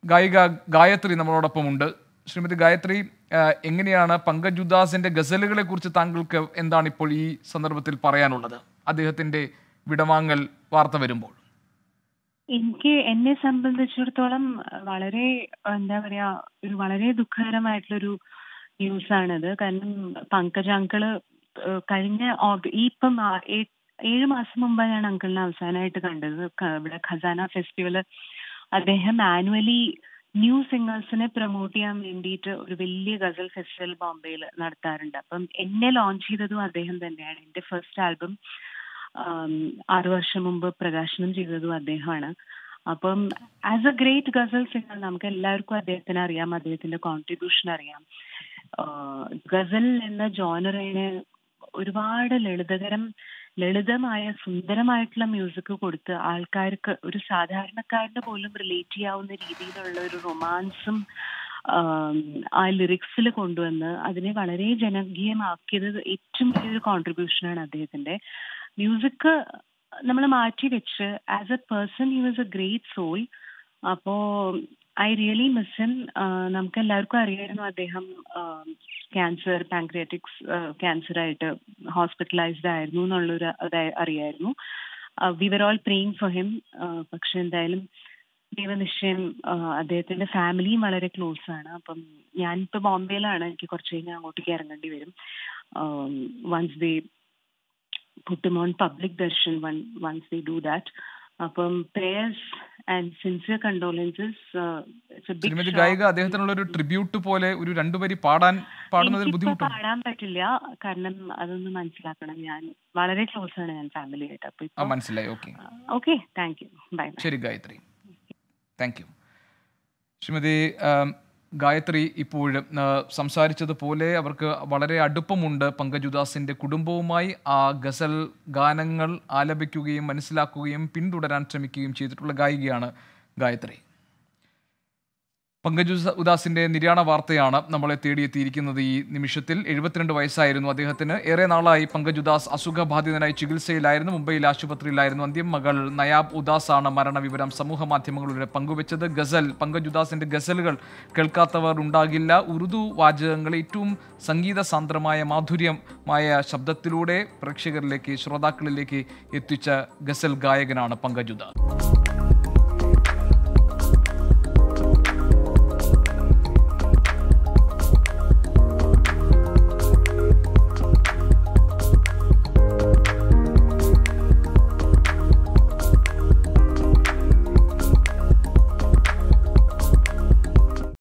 ഗായിക ഗായത്രി നമ്മളോടൊപ്പം ഉണ്ട് ശ്രീമതി ഗായത്രി ആ, എങ്ങനെയാണ് പങ്കജ് ഉദാസിന്റെ ഗസലുകളെ കുറിച്ച് താങ്കൾക്ക് എന്താണ് ഇപ്പോൾ ഈ സന്ദർഭത്തിൽ പറയാനുള്ളത് അദ്ദേഹത്തിന്റെ വിടവാങ്ങൽ വാർത്ത വരുമ്പോൾ എനിക്ക് എന്നെ സംബന്ധിച്ചിടത്തോളം വളരെ എന്താ പറയാ ഒരു വളരെ ദുഃഖകരമായിട്ടുള്ളൊരു ന്യൂസ് ആണിത് കാരണം പങ്കജ് അങ്കിള് ഏഹ് കഴിഞ്ഞ ഓഗ- ഈ ഇപ്പം ആ- ഏ- ഏഴ് മാസം മുമ്പാണ് ഞാൻ അങ്കിളിനെ അവസാനമായിട്ട് കണ്ടത് ക- ഇവിടെ ഖസാന ഫെസ്റ്റിവല് അദ്ദേഹം ആനുവലി ന്യൂ സിംഗേഴ്സിനെ പ്രൊമോട്ട് ചെയ്യാൻ വേണ്ടിയിട്ട് ഒരു വലിയ ഗസൽ ഫെസ്റ്റിവൽ ബോംബെയിൽ നടത്താറുണ്ട് അപ്പം എന്നെ ലോഞ്ച് ചെയ്തതും അദ്ദേഹം തന്നെയാണ് എന്റെ ഫസ്റ്റ് ആൽബം ആം, ആറ് വർഷം മുമ്പ് പ്രകാശനം ചെയ്തതും അദ്ദേഹമാണ് അപ്പം as a great ghazal singer നമുക്ക് എല്ലാവർക്കും അദ്ദേഹത്തിന് അറിയാം അദ്ദേഹത്തിന്റെ കോൺട്രിബ്യൂഷൻ അറിയാം ആഹ് ഗസൽ എന്ന ജോണറിന് ഒരുപാട് ലളിതകരം ലളിതമായ സുന്ദരമായിട്ടുള്ള മ്യൂസിക് കൊടുത്ത് ആൾക്കാർക്ക് ഒരു സാധാരണക്കാരന് പോലും റിലേറ്റ് ചെയ്യാവുന്ന രീതിയിലുള്ള ഒരു റൊമാൻസും ആ ലിറിക്സിൽ കൊണ്ടുവന്ന് അതിനെ വളരെ ജനകീയമാക്കിയത് ഏറ്റവും വലിയൊരു കോൺട്രിബ്യൂഷനാണ് അദ്ദേഹത്തിന്റെ മ്യൂസിക് നമ്മൾ മാറ്റി വെച്ച് as a person you was a great soul അപ്പോ ഐ റിയലി മിസ് ഹിം നമുക്ക് എല്ലാവർക്കും അറിയായിരുന്നു അദ്ദേഹം ക്യാൻസർ പാൻക്രിയാറ്റിക്സ് ക്യാൻസർ ആയിട്ട് ഹോസ്പിറ്റലൈസ്ഡ് ആയിരുന്നു എന്നുള്ളൊരു അത് അറിയായിരുന്നു we were all praying for him പക്ഷെ എന്തായാലും ദൈവനിശ്ചയം ആ, അദ്ദേഹത്തിന്റെ ഫാമിലിയും വളരെ ക്ലോസ് ആണ് അപ്പം ഞാനിപ്പോ ബോംബെയിലാണ് എനിക്ക് കുറച്ച് കഴിഞ്ഞാൽ അങ്ങോട്ടേക്ക് ഇറങ്ങേണ്ടി വരും once they put him on public darshan one, once they do that. അപ്പം prayers and sincere condolences it's a big Shrimati ഗായിക അദ്ദേഹത്തിനുള്ള ഒരു ട്രിബ്യൂട്ട് പോലെ ഒരു രണ്ടുപേരി പാടാൻ പാടുന്നതിൽ ബുദ്ധിമുട്ടുണ്ട് പാടാൻ പറ്റില്ല കാരണം അതൊന്ന് മനസ്സിലാക്കണം ഞാൻ വളരെ ക്ലോസ് ആണ് ഞാൻ ഫാമിലി ആയിട്ട് അപ്പൊ ആ മനസ്സിലായി okay okay thank you bye ശരി Gayathri thank you Shrimati um, Gayathri ഇപ്പോൾ ആ, സംസാരിച്ചതുപോലെ അവർക്ക് വളരെ അടുപ്പമുണ്ട് പങ്കജ് ഉദാസിന്റെ കുടുംബവുമായി ആ ഗസൽ ഗാനങ്ങൾ ആലപിക്കുകയും മനസ്സിലാക്കുകയും പിന്തുടരാൻ ശ്രമിക്കുകയും ചെയ്തിട്ടുള്ള ഗായികയാണ് ഗായത്രി പങ്കജ് ഉസ- ഉദാസിന്റെ നിര്യാണ വാർത്തയാണ് നമ്മളെ തേടിയെത്തിയിരിക്കുന്നത് ഈ നിമിഷത്തിൽ എഴുപത്തിരണ്ട് വയസ്സായിരുന്നു അദ്ദേഹത്തിന് ഏറെ നാളായി പങ്കജ് ഉദാസ് അസുഖബാധിതനായി ചികിത്സയിലായിരുന്നു മുംബൈയിൽ ആശുപത്രിയിലായിരുന്നു അന്ത്യം മകൾ നയാബ് ഉദാസ് ആണ് മരണവിവരം സമൂഹ മാധ്യമങ്ങളിലൂടെ പങ്കുവച്ചത് ഗസൽ പങ്കജ് ഉദാസിന്റെ ഗസലുകൾ കേൾക്കാത്തവർ ഉണ്ടാകില്ല ഉറുദു വാചകങ്ങൾ ഏറ്റവും സംഗീത സാന്ദ്രമായ മാധുര്യമായ ശബ്ദത്തിലൂടെ പ്രേക്ഷകരിലേക്ക് ശ്രോതാക്കളിലേക്ക് എത്തിച്ച ഗസൽ ഗായകനാണ് പങ്കജ് ഉദാസ്